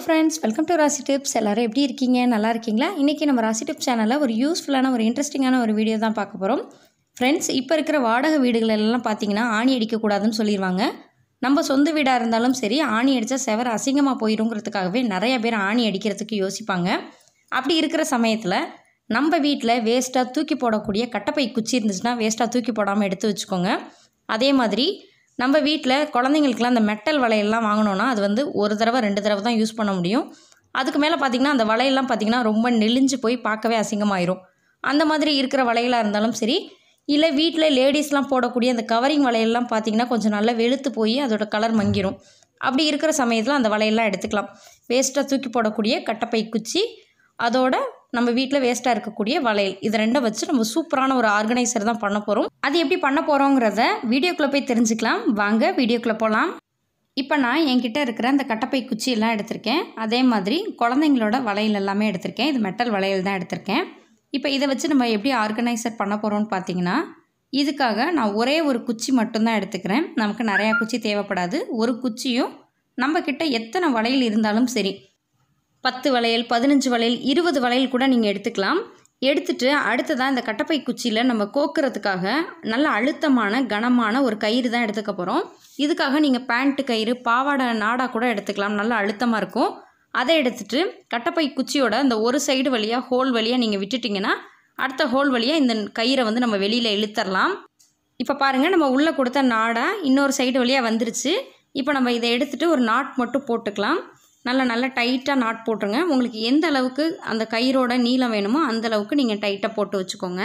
friends welcome to Rasi tips எல்லோரும் எப்படி இருக்கீங்க நல்லா இருக்கீங்களா இன்றைக்கி நம்ம ராசி டிப்ஸ் சேனலில் ஒரு யூஸ்ஃபுல்லான ஒரு இன்ட்ரெஸ்டிங்கான ஒரு வீடியோ தான் பார்க்க போகிறோம் ஃப்ரெண்ட்ஸ் இப்போ இருக்கிற வாடகை வீடுகள் எல்லாம் பார்த்தீங்கன்னா ஆணி அடிக்கக்கூடாதுன்னு சொல்லிடுவாங்க நம்ம சொந்த வீடாக இருந்தாலும் சரி ஆணி அடித்தா செவர் அசிங்கமாக போயிருங்கிறதுக்காகவே நிறைய பேர் ஆணி அடிக்கிறதுக்கு யோசிப்பாங்க அப்படி இருக்கிற சமயத்தில் நம்ம வீட்டில் வேஸ்ட்டாக தூக்கி போடக்கூடிய கட்டப்பை குச்சி இருந்துச்சுன்னா வேஸ்ட்டாக தூக்கி போடாமல் எடுத்து வச்சுக்கோங்க அதே மாதிரி நம்ம வீட்டில் குழந்தைங்களுக்குலாம் அந்த மெட்டல் வளையல்லாம் வாங்கினோன்னா அது வந்து ஒரு தடவை ரெண்டு தடவை தான் யூஸ் பண்ண முடியும் அதுக்கு மேலே பார்த்திங்கன்னா அந்த வளையல்லாம் பார்த்திங்கன்னா ரொம்ப நெளிஞ்சு போய் பார்க்கவே அசிங்கமாயிரும் அந்த மாதிரி இருக்கிற வளையலாக இருந்தாலும் சரி இல்லை வீட்டில் லேடிஸ்லாம் போடக்கூடிய அந்த கவரிங் வளையல்லாம் பார்த்திங்கன்னா கொஞ்சம் நல்லா வெளுத்து போய் அதோட கலர் மங்கிரும் அப்படி இருக்கிற சமயத்தில் அந்த வளையல்லாம் எடுத்துக்கலாம் வேஸ்ட்டாக தூக்கி போடக்கூடிய கட்டப்பை குச்சி அதோட நம்ம வீட்டில் வேஸ்ட்டாக இருக்கக்கூடிய வளையல் இது ரெண்டும் வச்சு நம்ம சூப்பரான ஒரு ஆர்கனைசர் தான் பண்ண போகிறோம் அது எப்படி பண்ண போகிறோங்கிறத வீடியோக்குள்ளே போய் தெரிஞ்சுக்கலாம் வாங்க வீடியோக்குள்ளே போகலாம் இப்போ நான் என்கிட்ட இருக்கிற அந்த கட்டப்பை குச்சி எல்லாம் எடுத்திருக்கேன் அதே மாதிரி குழந்தைங்களோட வளையல் எல்லாமே எடுத்திருக்கேன் இது மெட்டல் வளையல் தான் எடுத்திருக்கேன் இப்போ இதை வச்சு நம்ம எப்படி ஆர்கனைசர் பண்ண போகிறோம்னு பார்த்தீங்கன்னா இதுக்காக நான் ஒரே ஒரு குச்சி மட்டும்தான் எடுத்துக்கிறேன் நமக்கு நிறையா குச்சி தேவைப்படாது ஒரு குச்சியும் நம்மக்கிட்ட எத்தனை வளையல் இருந்தாலும் சரி பத்து வளையல் பதினஞ்சு வளையல் இருபது வளையல் கூட நீங்கள் எடுத்துக்கலாம் எடுத்துட்டு அடுத்ததாக இந்த கட்டப்பை குச்சியில் நம்ம கோக்குறதுக்காக நல்ல அழுத்தமான கனமான ஒரு கயிறு தான் எடுத்துக்க போகிறோம் இதுக்காக நீங்கள் பேண்ட்டு கயிறு பாவாடை நாடா கூட எடுத்துக்கலாம் நல்ல அழுத்தமாக இருக்கும் அதை எடுத்துட்டு கட்டப்பை குச்சியோட அந்த ஒரு சைடு வழியாக ஹோல் வழியாக நீங்கள் விட்டுட்டிங்கன்னா அடுத்த ஹோல் வழியாக இந்த கயிறை வந்து நம்ம வெளியில் இழுத்தரலாம் இப்போ பாருங்கள் நம்ம உள்ளே கொடுத்த நாடா இன்னொரு சைடு வழியாக வந்துருச்சு இப்போ நம்ம இதை எடுத்துகிட்டு ஒரு நாட் மட்டும் போட்டுக்கலாம் நல்லா நல்லா டைட்டாக நாட் போட்டுருங்க உங்களுக்கு எந்த அளவுக்கு அந்த கயிறோட நீளம் வேணுமோ அந்த அளவுக்கு நீங்கள் டைட்டாக போட்டு வச்சுக்கோங்க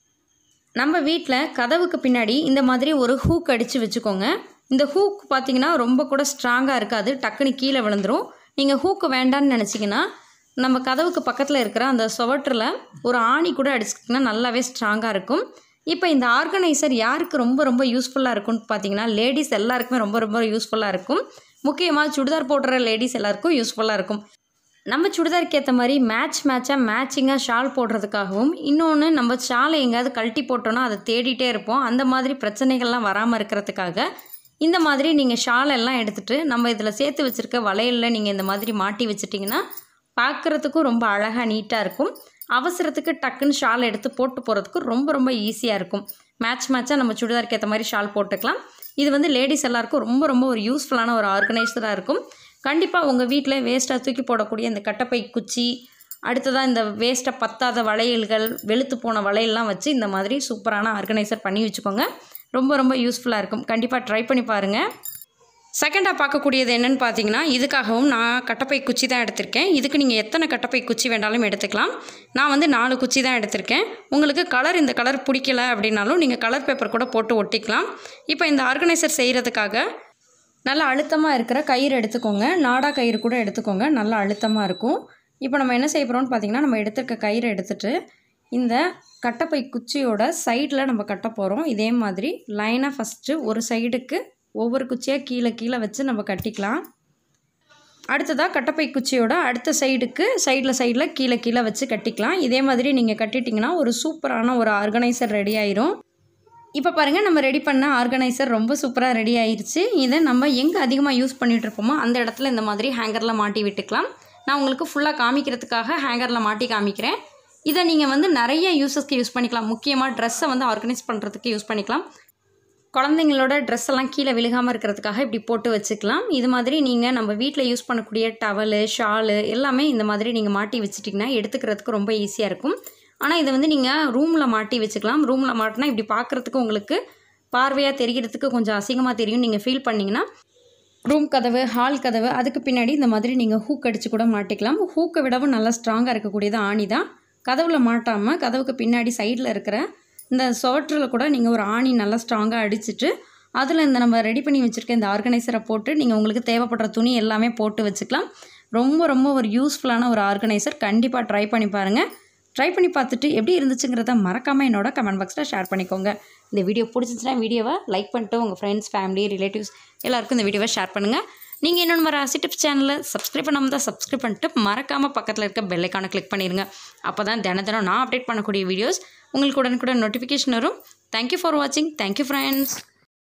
நம்ம வீட்டில் கதவுக்கு பின்னாடி இந்த மாதிரி ஒரு ஹூக் அடித்து வச்சுக்கோங்க இந்த ஹூக் பார்த்தீங்கன்னா ரொம்ப கூட ஸ்ட்ராங்காக இருக்காது டக்குன்னு கீழே விழுந்துரும் நீங்கள் ஹூக்கு வேண்டான்னு நினச்சிங்கன்னா நம்ம கதவுக்கு பக்கத்தில் இருக்கிற அந்த சுவற்றில் ஒரு ஆணி கூட அடிச்சிக்கிட்டிங்கன்னா நல்லாவே ஸ்ட்ராங்காக இருக்கும் இப்போ இந்த ஆர்கனைசர் யாருக்கு ரொம்ப ரொம்ப யூஸ்ஃபுல்லாக இருக்கும்னு பார்த்தீங்கன்னா லேடிஸ் எல்லாருக்குமே ரொம்ப ரொம்ப யூஸ்ஃபுல்லாக இருக்கும் முக்கியமாக சுடிதார் போடுற லேடிஸ் எல்லாருக்கும் யூஸ்ஃபுல்லாக இருக்கும் நம்ம சுடிதாருக்கு ஏற்ற மாதிரி மேட்ச் மேட்சாக மேட்சிங்காக ஷால் போடுறதுக்காகவும் இன்னொன்று நம்ம ஷாலை எங்கேயாவது கழட்டி போட்டோன்னா அதை தேடிட்டே இருப்போம் அந்த மாதிரி பிரச்சனைகள்லாம் வராமல் இருக்கிறதுக்காக இந்த மாதிரி நீங்கள் ஷால் எல்லாம் எடுத்துகிட்டு நம்ம இதில் சேர்த்து வச்சுருக்க வளையலில் நீங்கள் இந்த மாதிரி மாட்டி வச்சிட்டிங்கன்னா பார்க்குறதுக்கும் ரொம்ப அழகாக நீட்டாக இருக்கும் அவசரத்துக்கு டக்குன்னு ஷால் எடுத்து போட்டு போகிறதுக்கு ரொம்ப ரொம்ப ஈஸியாக இருக்கும் மேட்ச் மேட்சாக நம்ம சுடிதாருக்கு ஏற்ற மாதிரி ஷால் போட்டுக்கலாம் இது வந்து லேடிஸ் எல்லாருக்கும் ரொம்ப ரொம்ப ஒரு யூஸ்ஃபுல்லான ஒரு ஆர்கனைசராக இருக்கும் கண்டிப்பாக உங்கள் வீட்டில் வேஸ்ட்டாக தூக்கி போடக்கூடிய இந்த கட்டப்பை குச்சி அடுத்ததாக இந்த வேஸ்ட்டாக பத்தாத வளையல்கள் வெளுத்து போன வளையல்லாம் வச்சு இந்த மாதிரி சூப்பரான ஆர்கனைசர் பண்ணி வச்சுக்கோங்க ரொம்ப ரொம்ப யூஸ்ஃபுல்லாக இருக்கும் கண்டிப்பாக ட்ரை பண்ணி பாருங்கள் செகண்டாக பார்க்கக்கூடியது என்னென்னு பார்த்தீங்கன்னா இதுக்காகவும் நான் கட்டப்பை குச்சி தான் எடுத்திருக்கேன் இதுக்கு நீங்கள் எத்தனை கட்டப்பை குச்சி வேண்டாலும் எடுத்துக்கலாம் நான் வந்து நாலு குச்சி தான் எடுத்திருக்கேன் உங்களுக்கு கலர் இந்த கலர் பிடிக்கல அப்படின்னாலும் நீங்கள் கலர் பேப்பர் கூட போட்டு ஒட்டிக்கலாம் இப்போ இந்த ஆர்கனைசர் செய்கிறதுக்காக நல்ல அழுத்தமாக இருக்கிற கயிறு எடுத்துக்கோங்க நாடா கயிறு கூட எடுத்துக்கோங்க நல்லா அழுத்தமாக இருக்கும் இப்போ நம்ம என்ன செய்ய போகிறோம்னு பார்த்தீங்கன்னா நம்ம எடுத்துருக்க கயிறு எடுத்துகிட்டு இந்த கட்டப்பை குச்சியோட சைடில் நம்ம கட்ட போகிறோம் இதே மாதிரி லைனாக ஃபஸ்ட்டு ஒரு சைடுக்கு ஒவ்வொரு குச்சியாக கீழே கீழே வச்சு நம்ம கட்டிக்கலாம் அடுத்ததாக கட்டப்பை குச்சியோட அடுத்த சைடுக்கு சைடில் சைடில் கீழே கீழே வச்சு கட்டிக்கலாம் இதே மாதிரி நீங்கள் கட்டிட்டிங்கன்னா ஒரு சூப்பரான ஒரு ஆர்கனைசர் ரெடி ஆயிரும் இப்போ பாருங்கள் நம்ம ரெடி பண்ண ஆர்கனைசர் ரொம்ப சூப்பராக ரெடி ஆயிருச்சு இதை நம்ம எங்கே அதிகமாக யூஸ் பண்ணிகிட்டு இருப்போமோ அந்த இடத்துல இந்த மாதிரி ஹேங்கரில் மாட்டி விட்டுக்கலாம் நான் உங்களுக்கு ஃபுல்லாக காமிக்கிறதுக்காக ஹேங்கரில் மாட்டி காமிக்கிறேன் இதை நீங்கள் வந்து நிறைய யூஸஸ்க்கு யூஸ் பண்ணிக்கலாம் முக்கியமாக ட்ரெஸ்ஸை வந்து ஆர்கனைஸ் பண்ணுறதுக்கு யூஸ் பண்ணிக்கலாம் குழந்தைங்களோட ட்ரெஸ் எல்லாம் கீழே விழுகாமல் இருக்கிறதுக்காக இப்படி போட்டு வச்சுக்கலாம் இது மாதிரி நீங்கள் நம்ம வீட்டில் யூஸ் பண்ணக்கூடிய டவலு ஷாலு எல்லாமே இந்த மாதிரி நீங்கள் மாட்டி வச்சுட்டிங்கன்னா எடுத்துக்கிறதுக்கு ரொம்ப ஈஸியாக இருக்கும் ஆனால் இதை வந்து நீங்கள் ரூமில் மாட்டி வச்சுக்கலாம் ரூமில் மாட்டினா இப்படி பார்க்குறதுக்கு உங்களுக்கு பார்வையாக தெரிகிறதுக்கு கொஞ்சம் அசிங்கமாக தெரியும் நீங்கள் ஃபீல் பண்ணிங்கன்னா ரூம் கதவு ஹால் கதவு அதுக்கு பின்னாடி இந்த மாதிரி நீங்கள் ஹூக் அடித்து கூட மாட்டிக்கலாம் ஹூக்கை விடவும் நல்லா ஸ்ட்ராங்காக இருக்கக்கூடியது ஆணி தான் கதவுல மாட்டாமல் கதவுக்கு பின்னாடி சைடில் இருக்கிற இந்த சுவற்றில் கூட நீங்கள் ஒரு ஆணி நல்லா ஸ்ட்ராங்காக அடிச்சுட்டு அதில் இந்த நம்ம ரெடி பண்ணி வச்சுருக்க இந்த ஆர்கனைசரை போட்டு நீங்கள் உங்களுக்கு தேவைப்படுற துணி எல்லாமே போட்டு வச்சுக்கலாம் ரொம்ப ரொம்ப ஒரு யூஸ்ஃபுல்லான ஒரு ஆர்கனைசர் கண்டிப்பாக ட்ரை பண்ணி பாருங்கள் ட்ரை பண்ணி பார்த்துட்டு எப்படி இருந்துச்சுங்கிறத மறக்காமல் என்னோட கமெண்ட் பாக்ஸில் ஷேர் பண்ணிக்கோங்க இந்த வீடியோ பிடிச்சிச்சுன்னா வீடியோவை லைக் பண்ணிட்டு உங்கள் ஃப்ரெண்ட்ஸ் ஃபேமிலி ரிலேட்டிவ்ஸ் எல்லாருக்கும் இந்த வீடியோவை ஷேர் பண்ணுங்கள் நீங்கள் இன்னொன்று மாதிரி ராசி டிப்ஸ் சேனலில் சப்ஸ்கிரைப் பண்ணாமல் தான் சப்ஸ்கிரைப் பண்ணிட்டு மறக்காமல் பக்கத்தில் இருக்க பெல்லைக்கான கிளிக் பண்ணிடுங்க அப்போ தான் தின தினம் நான் அப்டேட் பண்ணக்கூடிய வீடியோஸ் உங்களுக்கு உடனுக்குடன் நோட்டிஃபிகேஷன் வரும் தேங்க்யூ ஃபார் வாட்சிங் தேங்க்யூ ஃப்ரெண்ட்ஸ்